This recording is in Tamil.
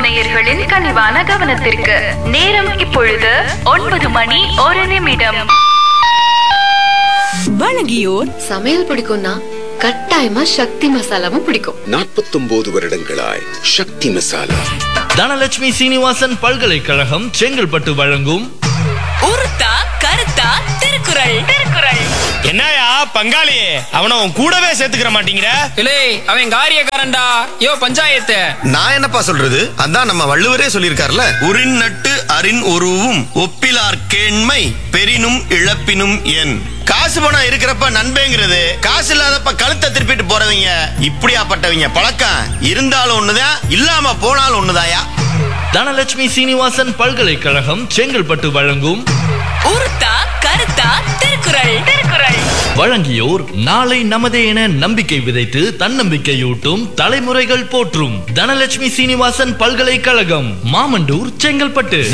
நேயர்களின் கனிவான கவனத்திற்கு நேரம் இப்பொழுது ஒன்பது மணி ஒரு நிமிடம் வழங்கியோர் சமையல் பிடிக்கும்னா கட்டாயமா சக்தி மசாலாவும் பிடிக்கும் நாற்பத்தொன்பது வருடங்களாய் சக்தி மசாலா தனலட்சுமி சீனிவாசன் பல்கலைக்கழகம் செங்கல்பட்டு வழங்கும் உருத்தா கருத்தா திருக்குறள் திருக்குறள் என்னயா பங்காளி அவன உன் கூடவே சேர்த்துக்கிற மாட்டீங்கிற இலே அவன் காரியக்காரன்டா யோ பஞ்சாயத்து நான் என்னப்பா சொல்றது அதான் நம்ம வள்ளுவரே சொல்லியிருக்காருல உரின் நட்டு அரின் உருவும் ஒப்பிலார் கேண்மை பெரினும் இழப்பினும் என் காசு பணம் இருக்கிறப்ப நண்பேங்கிறது காசு இல்லாதப்ப கழுத்தை திருப்பிட்டு போறவங்க இப்படியாப்பட்டவங்க பழக்கம் இருந்தாலும் ஒண்ணுதான் இல்லாம போனாலும் ஒண்ணுதாயா தனலட்சுமி சீனிவாசன் பல்கலைக்கழகம் செங்கல்பட்டு வழங்கும் உருத்தா கருத்தா திருக்குறள் திருக்குறள் வழங்கியோர் நாளை நமதே என நம்பிக்கை விதைத்து தன்னம்பிக்கையூட்டும் தலைமுறைகள் போற்றும் தனலட்சுமி சீனிவாசன் பல்கலைக்கழகம் மாமண்டூர் செங்கல்பட்டு